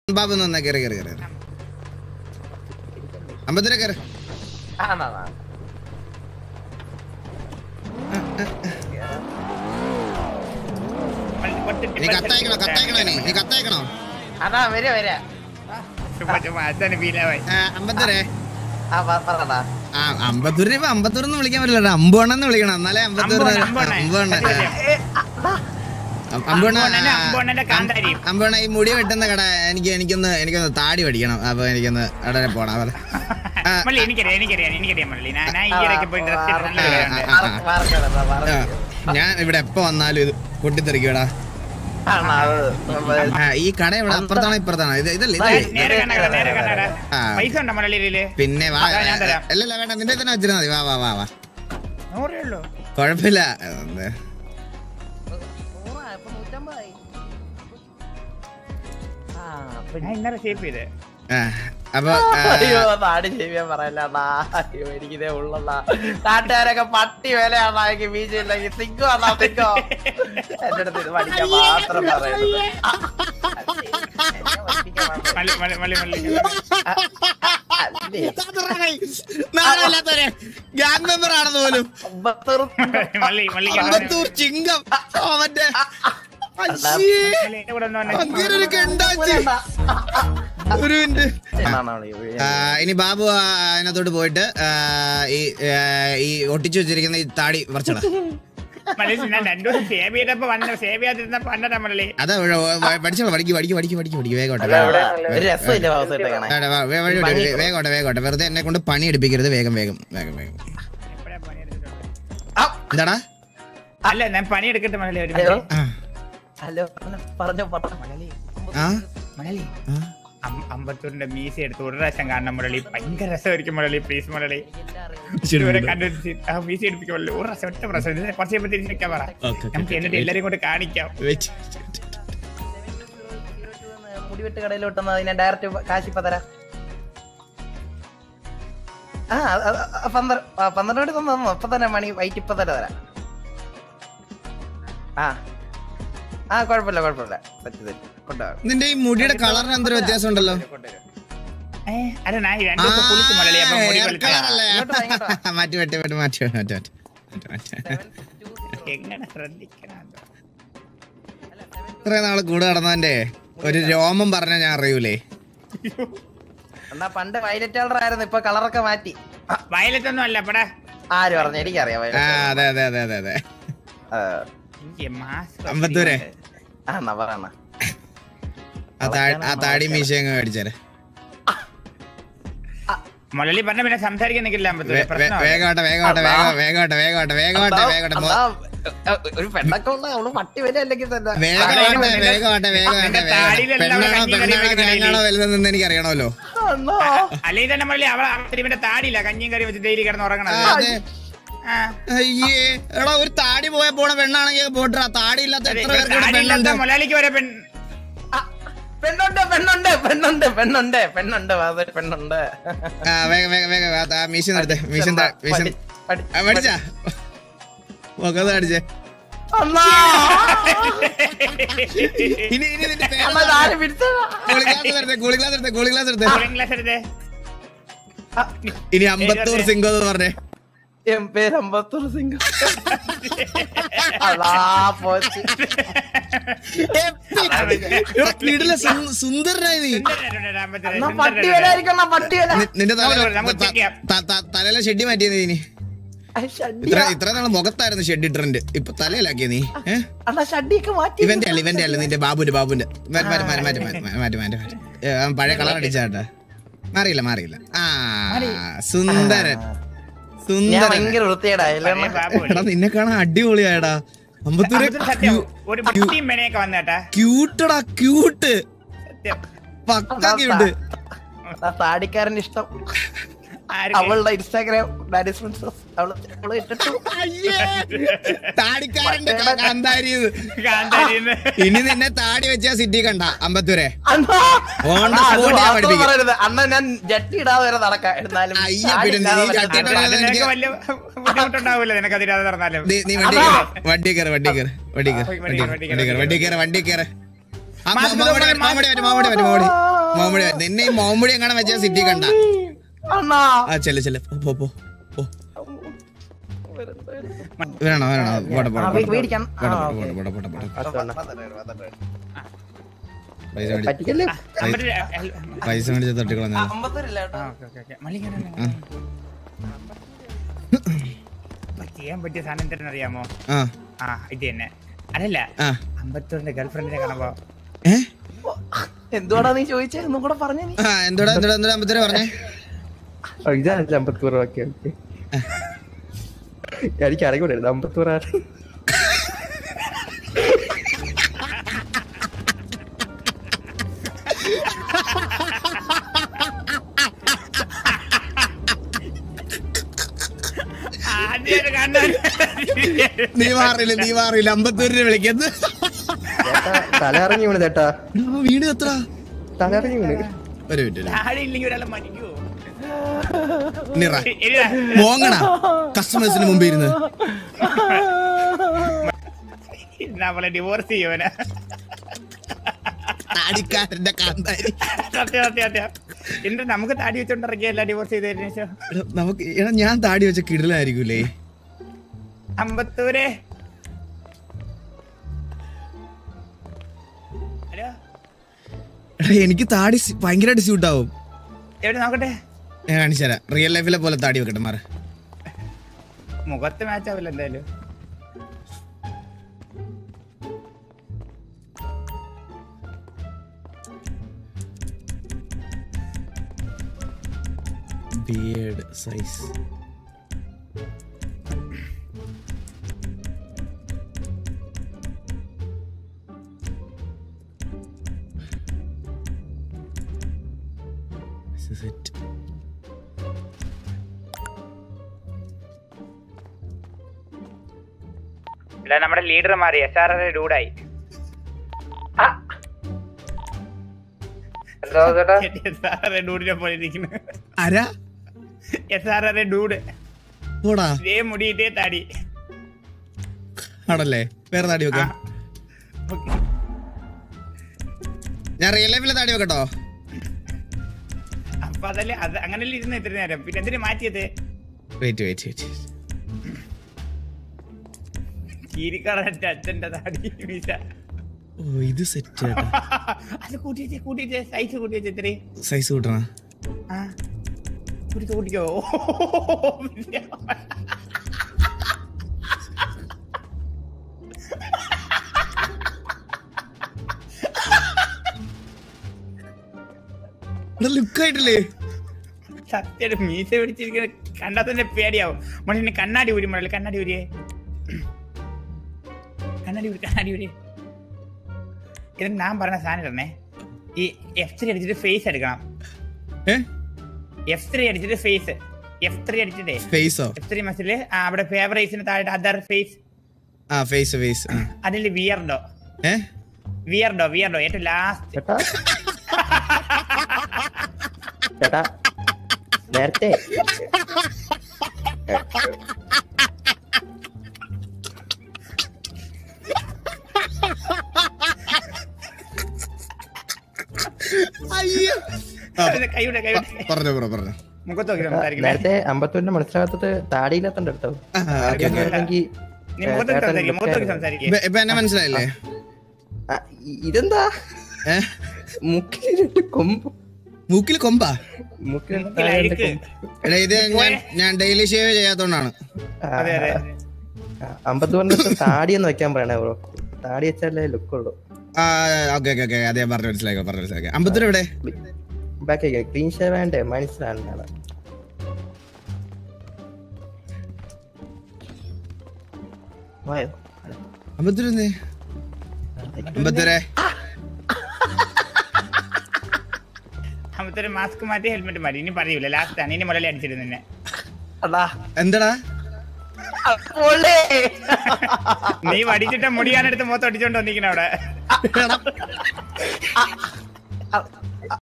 ബാബു നന്നാ കയറി കയറി കയറി അമ്പത്തിര കയറി ആണോ നീ കത്തയക്കണോ കത്തയക്കണോ നീ നീ കത്തയക്കണോ അതാ വരിക വരിക ചുമ്മാ ചുമ്മാ അച്ഛന് ഫീലാവായി അമ്പത്തിരേ ആ പ- പറഞ്ഞടാ ആ അമ്പത്തൂരിന് ഇപ്പൊ അമ്പത്തൂർന്ന് വിളിക്കാൻ പറ്റില്ല അമ്പുവണ്ണെന്ന് വിളിക്കണം എന്നാലേ അമ്പത്തൂരിന് അമ്പുവണ്ണൻ, അമ്പുവണ്ണ അമ്പുവണ്ണൻ. അമ്പുവണ്ണ അമ്പുവണ്ണന്റെ അമ്പുവണ്ണന്റെ കാന്താരിയും. അമ്പുവണ്ണ ഈ മുടി വെട്ടുന്ന കട എനിക്ക് എനിക്കൊന്ന് എനിക്കൊന്ന് താടി പഠിക്കണം അപ്പൊ എനിക്കൊന്ന് അവിടെ പോണം അവിടെ ആ, മള്ളി എനിക്കറിയാം എനിക്കറിയാം എനിക്കറിയാം മള്ളി ഞാൻ ഞാൻ ഈ ഇടയ്ക്ക് പോയി ഡ്രസ് നല്ല ആ, കടയുണ്ട് ആ, ആ. മാർക്കടാ ആ, മാർക്ക് ഞാൻ ഇവിടെ എപ്പോ വന്നാലും ഇത് പൊട്ടിത്തെറിക്കൂടാ ആണോ അത് ആ, ഈ കട ഇവിടെ അപ്പുറത്താണോ ഇപ്പുറത്താണോ ഇത് ഇതല്ലേ ഇതല്ലേ നേരെ കണ്ണട നേരെ കണ്ണട ആ. പൈസ ഉണ്ടോ മള്ളിയില് പിന്നെ വാ അതാ ഞാൻ തരാം. അല്ലല്ല വേണ്ട നിന്റെ തന്നെ വെച്ചിരുന്നാ മതി വാ വാ വാ വാ നൂറേ ഉള്ളൂ കുഴപ്പമില്ല എന്ത്? ഇപ്പൊ നൂറ്റമ്പതായി ആ ഞാൻ ഇന്നലെ ഷേപ്പ് ചെയ്ത് ആ, അപ്പൊ ആ, അയ്യോ നാട് ചെയ്യാൻ പറയല്ലടാ അയ്യോ എനിക്കിതേ ഉള്ളതാ നാട്ടുകാരൊക്കെ പട്ടി വിലയാണോ എനിക്ക് ബീജില്ലെങ്കിൽ സിങ്കോ ആണോ സിങ്കോ എന്റെ അടുത്ത് ഇത് പഠിക്കാൻ മാത്രം പറയുന്നത് ആ, അല്ലേ, എന്നെ പഠിപ്പിക്കാൻ മാത്രം. മള്ളി മള്ളി മള്ളി മള്ളി ആ, അല്ലേ, നാണമില്ലാത്തവരെ ഗ്യാങ് മെമ്പർ ആണെന്ന് പോലും അമ്പത്തൂറ് മള്ളി മള്ളി അമ്പത്തൂർ ചിങ്കം ഓ, മറ്റേ അശ്ശേ, മള്ളി എന്റെ കൂടെ ഒന്ന് വന്നേ. അങ്ങനെ ഒരു കണ്ടാച്ചി ഒരു മിനിറ്റ് എന്നാണ് അവള് ഈ ആ, ഇനി ബാബു ആ, അതിനകത്തോട്ട് പോയിട്ട് ആ, ഈ ആ, ഈ ഒട്ടിച്ചു വെച്ചിരിക്കുന്ന ഈ താടി പറിച്ചടാ മള്ളി ഞാൻ രണ്ടു ദിവസം സേവ് ചെയ്തപ്പോ വന്ന സേവ് ചെയ്യാതിരുന്നപ്പോ വന്നതാ മള്ളി അതാ പഠിച്ചോളൂ പഠിക്ക് പഠിക്ക് പഠിക്ക് പഠിക്ക് പഠിക്ക് വേഗോട്ടെ അല്ല, ഇവിടെ ഒരു രസമില്ല ഭാഗത്തായിട്ട് കാണാൻ വേണ്ട, വാ, വേ- വഴി വിട്, വേ- വേഗോട്ടെ വേഗോട്ടെ വെറുതെ എന്നെ കൊണ്ട് പണി എടുപ്പിക്കരുത് വേഗം വേഗം വേഗം വേഗം എപ്പോഴാ പണിയെടുത്തിട്ടുണ്ട് ആ, എന്താടാ അല്ല ഞാൻ പണി എടുക്കട്ടെ മലയാളി ഒരു അയ്യോ. മിനിറ്റ്. ആ, ഹലോ പറഞ്ഞോ പറഞ്ഞോ മലയാളി ആ, മലയാളി ആ. അം- അമ്പത്തൂരിന്റെ മീശ എടുത്ത് ഒരു പ്രാവശ്യം കാണണം മുരളി ഭയങ്കര രസമായിരിക്കും മുരളി പ്ലീസ് മുരളി ശരി, ഇതുവരെ വിട്. കണ്ടിട്ട് ആ മീശ എടുപ്പിക്കും മുരളി. ഒരു പ്രാവശ്യം ഒറ്റ പ്രാവശ്യം ഇത് കുറച്ച് കഴിയുമ്പോ തിരിച്ച് നിൽക്കാൻ പറ ഓക്കേ, ഓക്കേ, നമുക്ക് എന്നിട്ട് എല്ലാരും കൊണ്ട് കാണിക്കാം വെച്ച്. മുടിവെട്ട് കടയിലോട്ടെന്ന് അതിനെ ഡയറക്റ്റ് കാശ് ഇപ്പൊ തരാം ആ അത് അത് ആ പന്ത്ര ആ, പന്ത്രണ്ട് മണി തന്നു തന്നു ഇപ്പൊ തന്നെ മണി വൈറ്റ് ഇപ്പൊ തന്നെ തരാം ആ ആ കുഴപ്പമില്ല കുഴപ്പമില്ല തെറ്റ് തെറ്റ് കൊണ്ടുപോകാം നിന്റെ ഈ മുടിയുടെ കളറിന് എന്തൊരു വ്യത്യാസം ഉണ്ടല്ലോ ഏ അല്ല ഞാൻ രണ്ടു ദിവസം കുളിച്ച് മുരളി അപ്പൊ മുടി hair വലിച്ച colour അല്ലേ? ഇങ്ങോട്ട് വാ, ഇങ്ങോട്ട് വാ. മാറ്റി മാറ്റി മാറ്റി മാറ്റി മാറ്റി മാറ്റി മാറ്റി മാറ്റി എങ്ങനെ ശ്രദ്ധിക്കണം ഇത്രയും നാള് കൂടെ നടന്നവന്റെ ഒരു രോമം പറഞ്ഞ ഞാൻ അറിയൂലേ എന്നാ പണ്ട് വയലറ്റ് കളർ ആയിരുന്നു ഇപ്പൊ കളറൊക്കെ മാറ്റി വയലറ്റ് ഒന്നും അല്ല പടാ ആര് പറഞ്ഞു എനിക്കറിയാം ആ violet. അതെ അതെ അതെ അതെ അതെ ആ, എനിക്ക് മാസ്ക് അമ്പത്തൂരെ ആ എന്നാ പറയണ ആ താ- ആ താടി മീശ അങ്ങ് മേടിച്ചേരെ മുരളി പറഞ്ഞ പിന്നെ സംസാരിക്കാൻ നിൽക്കില്ല അമ്പത്തൂര് വേ- വേ- പ്രശ്നമാണ് വേഗമാട്ടെ വേഗമാട്ടെ വേഗം വേഗമാട്ടെ വേഗമാട്ടെ വേഗമാട്ടെ വേഗമാട്ടെ മോ- ഒരു പെണ്ണൊക്കെ ഉള്ള അവള് പട്ടി വരെ അല്ലെങ്കിൽ തന്നെ വേഗമാട്ടെ വേഗമാട്ടെ വേഗമാട്ടെ നിന്റെ വേഗമാട്ടെ താടിയിലെല്ലാം പെണ്ണാണോ കഞ്ഞി കറി പെണ്ണാണോ വെക്കുന്ന തേങ്ങാണോ വലുതെന്ന് എനിക്ക് അറിയണമല്ലോ അണ്ണാ. അല്ലെങ്കിൽ തന്നെ മുരളി അവളെ അവരുടെ താടിയില്ല കഞ്ഞിയും കറി വെച്ച് ഡെയിലി കിടന്ന് ആ, ഉറങ്ങണത് അതെ ആ. അയ്യേ എടാ ഒരു താടി പോയ പോണ പെണ്ണാണെങ്കിൽ പോട്ടാ താടി ഇല്ലാത്ത അതെ, എത്ര പേർക്ക് ഇവിടെ താടിയില്ലാത്ത പെണ്ണുണ്ട് മുരളിക്ക് വരെ പെൺ ആ, പെണ്ണുണ്ട് പെണ്ണുണ്ട് പെണ്ണുണ്ട് പെണ്ണുണ്ട് പെണ്ണുണ്ട് വാസ പെണ്ണുണ്ട് ആ വേഗം വേഗം വേഗം ആ, ആ, മീശ നിർത്തേ മീശ മീശ പഠി- പഠി- ആ, പഠിച്ചാ മുഖത്ത് അടിച്ചേ അണ്ണാ. ഇനി ഇനി നിന്റെ പേര് അണ്ണാ, ഇതാര് പിടിച്ചതാ? കൂളി ക്ലാസ് എടുത്തേ കൂളി ക്ലാസ് എടുത്തേ കൂളി ക്ലാസ് എടുത്തേ കൂളിംഗ് ഗ്ലാസ് എടുത്തേ ആ, ഇനി അമ്പത്തൂർ സിംഗോ എന്ന് പറഞ്ഞേ എൻ പേര് അമ്പത്തൂർ സിംഗ് അതാ പോച്ച് വീട്ടിലെ സുന്ദരനായി നീ അണ്ണാ പട്ടി വരെ ആയിരിക്കും അണ്ണാ പട്ടി വരെ നി- നിന്റെ തല നമുക്ക് നമുക്ക് check ചെയ്യാം. ത- ത- തലയിലെ ഷെഡി മാറ്റിയത് ഇനി ആ, ഷഡ്ഡി ഇത്ര ഇത്ര നാള് മുഖത്തായിരുന്നു ഷെഡി ട്രെൻഡ് ഇപ്പൊ തലയിലാക്കിയ നീ ഏഹ് അണ്ണാ ഷഡ്ഡിയൊക്കെ മാറ്റി ഇവന്റെ അല്ല ഇവന്റെ അല്ല നിന്റെ ബാബുന്റെ ബാബുന്റെ മാറ്റി മാറ്റി മാറ്റി മാറ്റി മാറ്റി മാറ്റി മാറ്റി മാറ്റി ഏ, അവൻ പഴയ കളർ അടിച്ചാട്ടാ മാറിയില്ല മാറിയില്ല ആ സുന്ദരൻ ഞാൻ സുന്ദരൻ ഭയങ്കര വൃത്തിയേടാ എടാ നിന്നെ കാണാൻ അടിപൊളിയാടാ അമ്പത്തൂര് സത്യം ഒരു വൃത്തിയും മെനയൊക്കെ വന്നേട്ടാ ക്യൂട്ടടാ ക്യൂട്ട് സത്യം പക്ക ക്യൂട്ട് താടിക്കാരന്റെ ഇഷ്ടം ആർക്ക്? അവളുടെ ഇൻസ്റ്റാഗ്രാം ഡാഡിസ് പ്രിൻസസ് അവള് അവള് ഇട്ടിട്ടു താടിക്കാരന്റെ കാന്താരിയത് കാന്താരിന്ന്. ഇനി നിന്നെ താടി വെച്ച സിറ്റി കണ്ട അമ്പത്തൂരെ അണ്ണാ, On the അണ്ണാ, അത് spot ഞാൻ വാസ്തവം പഠിപ്പിക്കും. പറയരുത്. അണ്ണാ ഞാൻ ജട്ടി ഇടാതെ വരെ നടക്കാം എന്നാലും അയ്യ, താടി പിന്നെ ഇല്ലാതെ നീ വരെ ജട്ടി നടക്കാം. ഇടാതെ അത് നിനക്ക് എനിക്ക് വലിയ ബുദ്ധിമുട്ടുണ്ടാവൂല നിനക്ക് അതിരാതെ നടന്നാലും നീ നീ വണ്ടി കയറ് വണ്ടി കയറ് വണ്ടി കയറ് വണ്ടി കയറ് വണ്ടി കയറ്, വണ്ടി കയറ് വണ്ടി കയറ് വണ്ടി കയറ് ആ മാസ്ക് മാമോടി ഇടുമ്പോൾ മാമോടി മാമോടി മാമോടി ആ, മോമടി നിന്നെ ഈ മോമടി എങ്ങനെ വെച്ചാൽ സിറ്റി കണ്ട അണ്ണാ ആ ചെല്ല് ചെല്ല് പോ, പോ പോ പോ വേണോ വേണോ പോട്ടെ പോട്ടെ ആ, പോട്ടെ മേടിക്കാം. പോട്ടെ ആ, പോട്ടെ ഓക്കേ. പോട്ടെ പോട്ടെ പോട്ടെ അതാണ്. പൈസ മേടി പറ്റിക്കല്ലേ അമ്പത് രൂപ- അല്ല, പൈസ മേടിച്ച് തട്ടിക്കളഞ്ഞ അമ്പത്തൂരില്ല കേട്ടോ ആ, ഓക്കേ, ഓക്കേ, ഓക്കേ. മള്ളി ഇങ്ങനെ ഇപ്പൊ ചെയ്യാൻ പറ്റിയ സാധനം എന്താണെന്ന് അറിയാമോ ആ ആ ഇത് തന്നെ അതല്ല ആ അമ്പത്തൂരിന്റെ ഗേൾഫ്രണ്ടിനെ കാണുമ്പോ ഏ എന്തുവാടാ നീ ചോദിച്ചേ ഒന്നും കൂടെ പറഞ്ഞു നീ ആ എന്തോടാ എന്തോടാ എന്തോടാ അമ്പത്തൂര് പറഞ്ഞേ ഓ, ഇതാണ് അമ്പത്തൂറ് ഓക്കെ ഓക്കെ എനിക്ക് അറിയൂടായിരുന്നു അമ്പത്തൂറാണ് ആദ്യമായിട്ട് കാണാൻ നീ മാറിയില്ല നീ മാറിയില്ല അമ്പത്തൂരിനെ വിളിക്കുന്നത് ചേട്ടാ തലയിറങ്ങി വീണ് ചേട്ടാ വീട് എത്ര തലയിറങ്ങി വീണ് ഒരു മിനിറ്റ് താഴെ ഇല്ലെങ്കിൽ ഒരാളെ മരിക്കുവോ നിറ ഇല്ല. മോങ്ങണ കസ്റ്റമേഴ്സിന് മുമ്പ് ഇരുന്ന് നമ്മളെ ഡിവോഴ്സ് ചെയ്യുവന താടിക്കാരന്റെ കാന്താരി സത്യം സത്യം സത്യം എന്നിട്ട് നമുക്ക് താടി വെച്ചോണ്ട് ഇറങ്ങിയല്ല ഡിവോഴ്സ് ചെയ്തതിനു ശേഷം എടാ, നമുക്ക് എടാ ഞാൻ താടി വെച്ച കിടലായിരിക്കൂലേ അമ്പത്തൂര് ഹലോ എടാ എനിക്ക് താടി സി- ഭയങ്കരമായിട്ട് സ്യൂട്ട് ആവും എവിടെ നോക്കട്ടെ ഞാൻ കാണിച്ചു തരാം റിയൽ ലൈഫിലെ പോലെ താടി വെക്കട്ടെ മാറ മുഖത്ത് മാച്ച് ആവില്ല എന്തായാലും ബിയേഡ് സൈസ് സെറ്റ് ഇല്ല നമ്മുടെ ലീഡർ മാറി എസ് ആർ ഡൂഡായി എന്തോ ചേട്ടാ എസ് ആർ ഡൂഡിനെ പോലെ ഇരിക്കുന്നു ആരാ എസ് ആർ ഡൂഡ് പോടാ ഇതേ മുടി ഇതേ താടി ആണല്ലേ വേറെ താടി വെക്കാം ഞാൻ റിയൽ ലൈഫിലെ താടി വെക്കട്ടോ അപ്പൊ അതല്ലേ അത് അങ്ങനല്ലേ ഇരുന്ന് ഇത്ര നേരം പിന്നെ എന്തിനു മാറ്റിയത് വെയിറ്റ് വെയിറ്റ് വെയിറ്റ് ചീരിക്കടന്റെ അച്ഛന്റെ താടി മീശ ഓ ഇത് സെറ്റ് ചേട്ടാ അത് കൂട്ടിയിട്ട് കൂട്ടിയിട്ട് സൈസ് കൂട്ടിയിട്ട് ഇത്രയും സൈസ് കൂട്ടണ ആ കൂട്ടിക്കോ കൂട്ടിക്കോ ഇവിടെ ലുക്ക് ആയിട്ടില്ലേ സത്യം മീശ പിടിച്ചിരിക്കുന്ന കണ്ടാ തന്നെ പേടിയാവും മണിന് കണ്ണാടി ഊരി മണല് കണ്ണാടി ഊരിയേ കണ്ണാടി ഊരി കണ്ണാടി ഊരി ഇത് ഞാൻ പറഞ്ഞ സാധനം ഇടണേ ഈ എഫ് ത്രീ അടിച്ചിട്ട് ഫേസ് എടുക്കണം ഏ എഫ് ത്രീ അടിച്ചിട്ട് ഫേസ് എഫ് ത്രീ അടിച്ചിട്ടേ ഫേസോ എഫ് ത്രീ മസില് അവിടെ ഫേവറേറ്റ്സിന് താഴെ അതർ ഫേസ് ആ ഫേസ് ഫേസ് ആ അതിൽ വിയർഡോ ഏ വിയർഡോ വിയർഡോ ഏറ്റവും ലാസ്റ്റ് ചേട്ടാ ചേട്ടാ നേരത്തെ അയ്യോ ആ, കൈയുടെ കൈയുടെ പറഞ്ഞോ ബ്രോ പറഞ്ഞോ മുഖത്ത് നോക്കി സംസാരിക്കില്ലേ നേരത്തെ അമ്പത്തൂരിന്റെ മനസ്സിലാകത്തിട്ട് താടിയില്ലാത്തോണ്ട് എടുത്തോ ആ, ഓക്കേ, ഓക്കേ. ആണെങ്കിൽ നീ മുഖത്ത് നോക്കി സംസാരിക്കും മുഖത്ത് നോക്കി സംസാരിക്കും ഇപ്പൊ- ഇപ്പൊ എന്നെ മനസ്സിലായില്ലേ ഇതെന്താ ഏ മുക്കിൽ രണ്ട് കൊമ്പ് മൂക്കിൽ കൊമ്പാ മുക്കിൽ മുക്കിൽ അഴുക്ക്. എടാ ഇത് ഞാൻ ഞാൻ ഡെയിലി ഷേവ് ചെയ്യാത്തോണ്ടാണ് അതെ അതെ അമ്പത്തൂരിന്റെ താടിയൊന്ന് വെക്കാൻ പറയണേ ബ്രോ താടി വെച്ചാലേ ലുക്ക് ഉള്ളൂ ആ ഓക്കെ ഓക്കെ ഓക്കെ അതെ പറഞ്ഞു മനസ്സിലാക്കി പറഞ്ഞു മനസ്സിലാക്കി അമ്പത്തൂർ എവിടെ ബാക്കി ക്ലീൻ ഷേവ് വേണ്ടേ മനസ്സിലാണ് വായോ അമ്പത്തൂർ എന്നേ അമ്പത്തൂരെ അമ്പത്തൊരു മാസ്ക് മാറ്റി ഹെൽമെറ്റ് മാറ്റി ഇനി പറയൂല ലാസ്റ്റ് ആണ് ഇനി മുതലേ അടിച്ചിരുന്നു നിന്നെ അണ്ണാ എന്താടാ പൊള്ളേ. നീ വടിച്ചിട്ട മുടിയാനെടുത്ത് മൊത്തം അടിച്ചോണ്ട് വന്നിരിക്കണ അവിടെ അ-